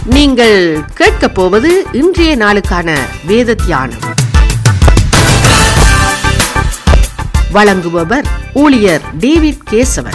நீங்கள் கேட்கப் போவது இன்றைய நாளுக்கான வேத தியானம் வழங்குபவர் ஊழியர் டேவிட் கேசவன்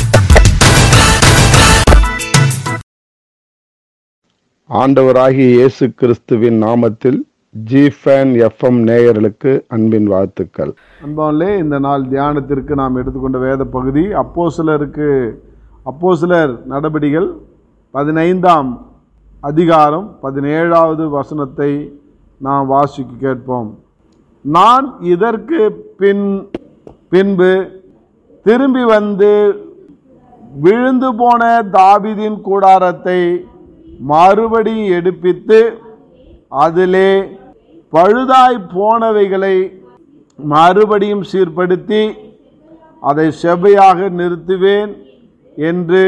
ஆண்டவராகிய இயேசு கிறிஸ்துவின் நாமத்தில் ஜிஃபேன் எஃப்எம் நேயர்களுக்கு அன்பின் வாழ்த்துக்கள் அன்பாலே இந்த நாள் தியானத்திற்கு நாம் எடுத்துக்கொண்ட வேத பகுதி அப்போசிலருக்கு அப்போசிலர் நடபடிகள் பதினைந்தாம் அதிகாரம் பதினேழாவது வசனத்தை நாம் வாசிக்க கேட்போம் நான் இதற்கு பின் பின்பு திரும்பி வந்து விழுந்து போன தாபீதின் கூடாரத்தை மறுபடி எடுப்பித்து அதிலே பழுதாய் போனவைகளை மறுபடியும் சீர்படுத்தி அதை செவ்வையாக நிறுத்துவேன் என்று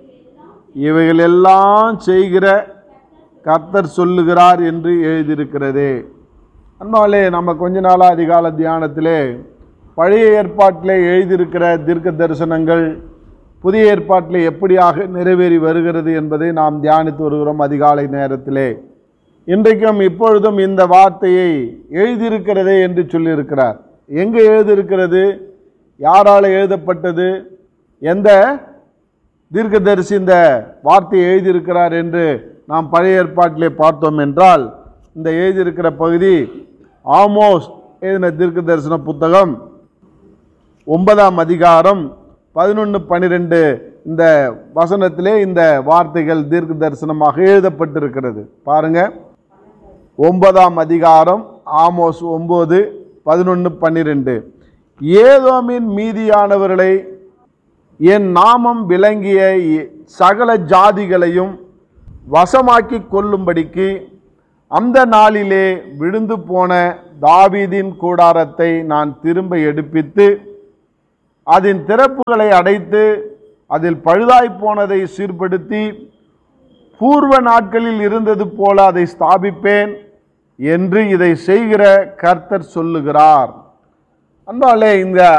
இவைகளெல்லாம் செய்கிற கர்த்தர் சொல்லுகிறார் என்று எழுதியிருக்கிறதே அன்பாலே நம்ம கொஞ்ச நாளாக அதிகால தியானத்திலே பழைய ஏற்பாட்டிலே எழுதியிருக்கிற தீர்க்க தரிசனங்கள் புதிய ஏற்பாட்டிலே எப்படியாக நிறைவேறி வருகிறது என்பதை நாம் தியானித்து வருகிறோம் அதிகாலை நேரத்திலே இன்றைக்கும் இப்பொழுதும் இந்த வார்த்தையை எழுதியிருக்கிறதே என்று சொல்லியிருக்கிறார் எங்கே எழுதியிருக்கிறது யாரால் எழுதப்பட்டது எந்த தீர்க்கதரிசி இந்த வார்த்தையை எழுதியிருக்கிறார் என்று நாம் பழைய ஏற்பாட்டிலே பார்த்தோம் என்றால் இந்த எழுதியிருக்கிற பகுதி ஆமோஸ் எழுதின தீர்க்க தரிசன புத்தகம் ஒன்பதாம் அதிகாரம் பதினொன்று பன்னிரெண்டு இந்த வசனத்திலே இந்த வார்த்தைகள் தீர்க்க தரிசனமாக எழுதப்பட்டிருக்கிறது பாருங்க ஒன்பதாம் அதிகாரம் ஆமோஸ் ஒம்பது பதினொன்று பன்னிரெண்டு ஏதோமின் மீதியானவர்களை என் நாமம் விளங்கிய இ- சகல ஜாதிகளையும் வசமாக்கி கொள்ளும்படிக்கு அந்த நாளிலே விழுந்து போன தாவீதின் கூடாரத்தை நான் திரும்ப எடுப்பித்து அதன் திறப்புகளை அடைத்து அதில் பழுதாய்ப் போனதை சீர்படுத்தி பூர்வ நாட்களில் இருந்தது போல அதை ஸ்தாபிப்பேன் என்று இதை செய்கிற கர்த்தர் சொல்லுகிறார் அன்பாலே இந்த